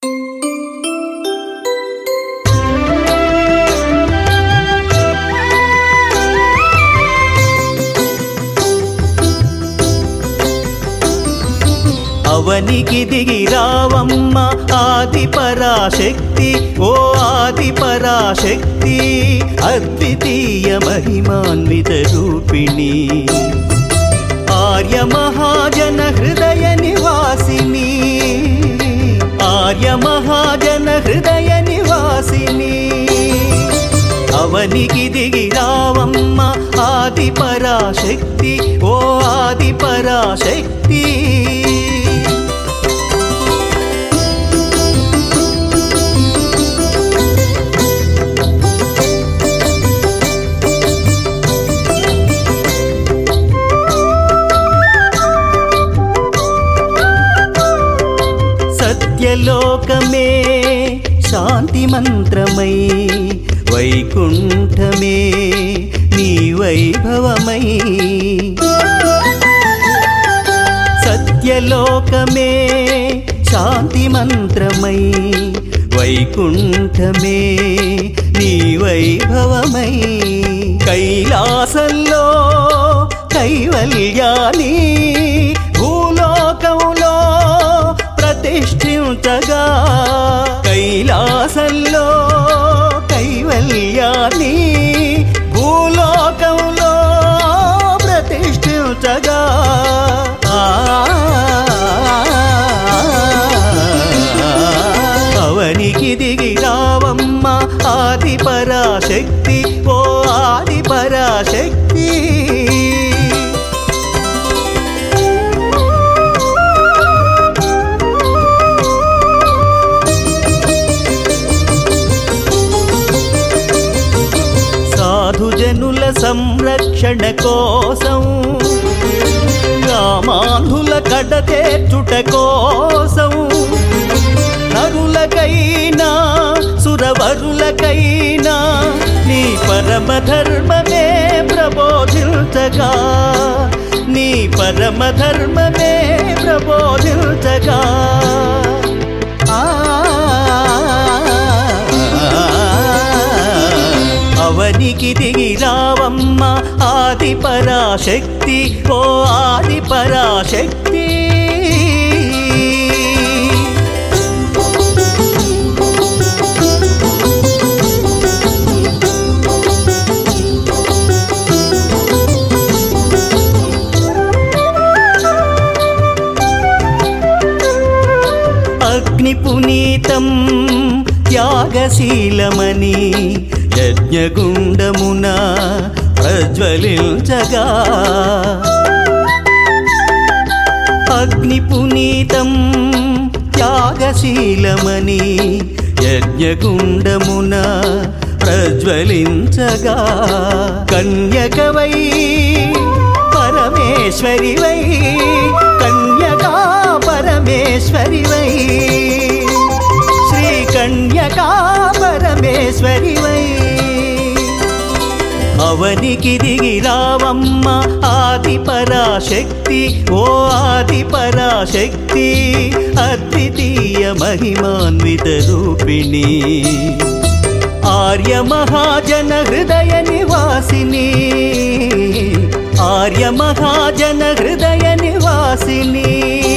అవనికి దిగి రావమ్మ ఆది పరాశక్తి ఓ ఆది పరాశక్తి అద్వితీయ మహిమాన్విత రూపిణి ఆర్య మహాజన హృదయ నివాసిని ఆర్య మహాజన హృదయ నివాసిని అవనికి దిగి రావమ్మ ఆది పరాశక్తి ఓ ఆది పరాశక్తి సత్యలోకమే శాంతి మంత్రమై వైకుంఠమే నీ వైభవమై సత్యలోకమే శాంతి మంత్రమై వైకుంఠమే నీ వైభవమై కైలాసంలో కైవల్యాని భూలోకంలో ప్రతిష్ఠించగా కైలాసంలో కైవల్యాన్ని భూలోకంలో ప్రతిష్ఠించగా ఆ, అవనికి దిగి రావమ్మ ఆది పరాశక్తి ఓ ఆది పరాశక్తి సాధుజనుల సంరక్షణ కోసం రామాంధుల కడతేర్చుట కోసం నరులకైనా సురవరులకైనా నీ పరమ ధర్మమే ప్రబోధించగా నీ పరమ ధర్మమే ప్రబోధించగా ఆ అవనికి దిగి రావమ్మ ఆది పరాశక్తి ఓ ఆది పరాశక్తి అగ్ని పునీతం త్యాగశీలమని యజ్ఞగుండమున ప్రజ్వలించగా అగ్ని పునీతం త్యాగశీలమని యజ్ఞగుండమున ప్రజ్వలించగా కన్యకవై పరమేశ్వరివై కన్యకా పరమేశ్వరివై శ్రీ కన్యకా పరమేశ్వరివై అవనికి దిగి రావమ్మ ఆది పరాశక్తి ఓ ఆది పరాశక్తి అద్వితీయ మహిమాన్విత రూపిణి ఆర్య మహాజన హృదయ నివాసిని ఆర్య మహాజన హృదయ నివాసిని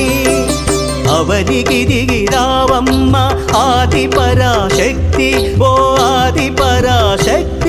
అవనికి దిగి రావమ్మ ఆది పరాశక్తి ఓ ఆది పరాశక్తి